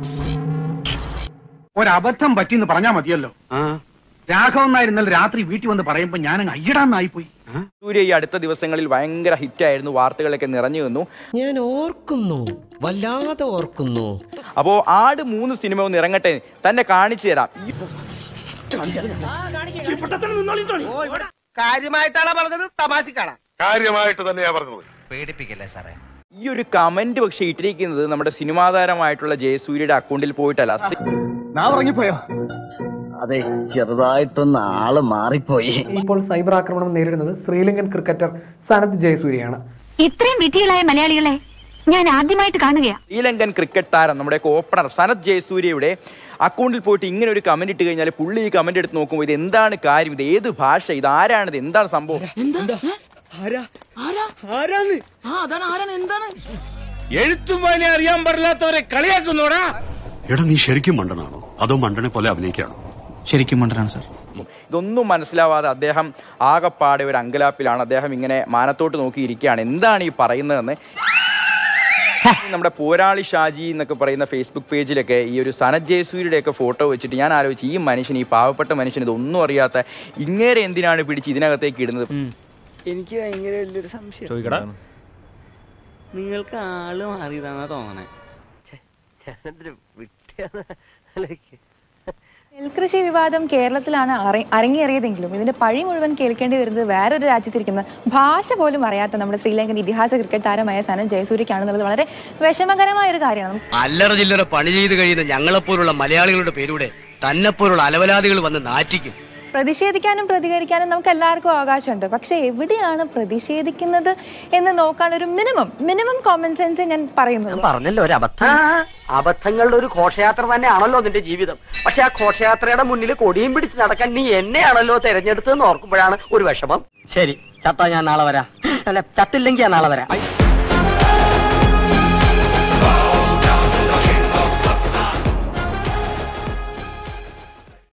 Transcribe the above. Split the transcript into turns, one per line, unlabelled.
ഒരബദ്ധം പറ്റിയെന്ന് പറഞ്ഞാ മതിയല്ലോ രാഘവൻ നായർ ഇന്നലെ രാത്രി വീട്ടിൽ വന്ന് പറയുമ്പോ ഞാനങ്ങ് അയ്യടാന്നായിപ്പോയി
സൂര്യ ഈ അടുത്ത ദിവസങ്ങളിൽ ഭയങ്കര ഹിറ്റായിരുന്നു വാർത്തകളൊക്കെ നിറഞ്ഞു നിന്നു
ഞാൻ ഓർക്കുന്നു വല്ലാതെ ഓർക്കുന്നു
അപ്പോൾ ആട് മൂന്ന് സിനിമ ഒന്ന് ഇറങ്ങട്ടെ തന്നെ കാണിച്ചു തരാം ഈ
കാര്യമായിട്ടാണ് പറഞ്ഞത് തമാശക്കാണ്
കാര്യമായിട്ട് തന്നെയാ പറഞ്ഞത്
പേടിപ്പിക്കല്ലേ സാറേ
ഈ ഒരു കമന്റ് പക്ഷെ ഇട്ടിരിക്കുന്നത് നമ്മുടെ സിനിമാ താരമായിട്ടുള്ള ജയസൂര്യയുടെ അക്കൗണ്ടിൽ പോയിട്ടല്ല
ഞാൻ ഉറങ്ങിപ്പോയോ
അതെ ചെറുതായിട്ടൊന്ന് ആള് മാറിപ്പോയി
ഇപ്പോൾ സൈബർ ആക്രമണം നേരിടുന്നത് ശ്രീലങ്കൻ ക്രിക്കറ്റർ സനത് ജയസൂര്യയാണ്
ഇത്രയും വിധികളായ മലയാളികളെ ഞാൻ ആദ്യമായിട്ട് കാണുകയാ
ശ്രീലങ്കൻ ക്രിക്കറ്റ് താരം നമ്മുടെ ഓപ്പണർ സനത് ജയസൂര്യയുടെ അക്കൗണ്ടിൽ പോയിട്ട് ഇങ്ങനെ ഒരു കമന്റ് ഇട്ട് കഴിഞ്ഞാൽ പുള്ളി ഈ കമന്റ് എടുത്ത് നോക്കുമ്പോൾ ഇത് എന്താണ് കാര്യം ഇത് ഏത് ഭാഷ ഇത് ആരാണിത് എന്താണ് സംഭവം
എഴുത്തും വായന അറിയാൻ പാടില്ലാത്തവരെ കളിയാക്കുന്നോടാ
എടാ നീ ശരിക്കും മണ്ടനാണോ അതോ മണ്ടനെ പോലെ അഭിനയിക്കാണോ
ശരിക്കും മണ്ടനാണ് സാർ
ഇതൊന്നും മനസ്സിലാവാതെ അദ്ദേഹം ആകപ്പാടെ ഒരു അങ്കലാപ്പിലാണ് അദ്ദേഹം ഇങ്ങനെ മാനത്തോട്ട് നോക്കിയിരിക്കുകയാണ് എന്താണ് ഈ പറയുന്നതെന്ന് നമ്മുടെ പോരാളി ഷാജി എന്നൊക്കെ പറയുന്ന ഫേസ്ബുക്ക് പേജിലൊക്കെ ഈ ഒരു സനത് ജയസൂര്യയുടെ ഒക്കെ ഫോട്ടോ വെച്ചിട്ട് ഞാൻ ആലോചിച്ചു ഈ മനുഷ്യൻ ഈ പാവപ്പെട്ട മനുഷ്യൻ ഇതൊന്നും അറിയാത്ത ഇങ്ങേരെ എന്തിനാണ് പിടിച്ച് ഇതിനകത്തേക്ക് ഇടുന്നത്
എനിക്ക് ഭയങ്കര വലിയൊരു സംശയം നിങ്ങൾക്ക് ആള് മാറിയതാന്നാ തോന്നണേ
നെൽകൃഷി വിവാദം കേരളത്തിലാണ് അര- അരങ്ങേറിയതെങ്കിലും ഇതിന്റെ പഴി മുഴുവൻ കേൾക്കേണ്ടി വരുന്നത് വേറൊരു രാജ്യത്തിരിക്കുന്ന ഭാഷ പോലും അറിയാത്ത നമ്മുടെ ശ്രീലങ്കൻ ഇതിഹാസ ക്രിക്കറ്റ് താരമായ സനൻ ജയസൂര്യക്കാണെന്നുള്ളത് വളരെ വിഷമകരമായ ഒരു കാര്യമാണ്
അല്ലറ ചില്ലറ പണി ചെയ്ത് കഴിയുന്ന ഞങ്ങളെപ്പോലുള്ള മലയാളികളുടെ പേരൂടെ തന്നെപ്പോലുള്ള അലവലാദികൾ വന്ന് നാറ്റിക്കും
പ്രതിഷേധിക്കാനും പ്രതികരിക്കാനും നമുക്ക് എല്ലാവർക്കും അവകാശമുണ്ട് പക്ഷെ എവിടെയാണ് പ്രതിഷേധിക്കുന്നത് എന്ന് നോക്കാൻ ഒരു മിനിമം മിനിമം കോമൺ സെൻസ് ഞാൻ പറയുന്നുള്ളൂ
പറഞ്ഞല്ലോ ഒരു അബദ്ധം അബദ്ധങ്ങളുടെ ഒരു ഘോഷയാത്ര തന്നെയാണല്ലോ നിന്റെ ജീവിതം പക്ഷെ ആ ഘോഷയാത്രയുടെ മുന്നിൽ കൊടിയും പിടിച്ച് നടക്കാൻ നീ എന്നെയാണല്ലോ തെരഞ്ഞെടുത്തതെന്ന് ഓർക്കുമ്പോഴാണ് ഒരു വിഷമം ശരി ചത്ത ഞാൻ നാളെ വരാം അല്ല ചത്തില്ലെങ്കിൽ ഞാൻ നാളെ വരാം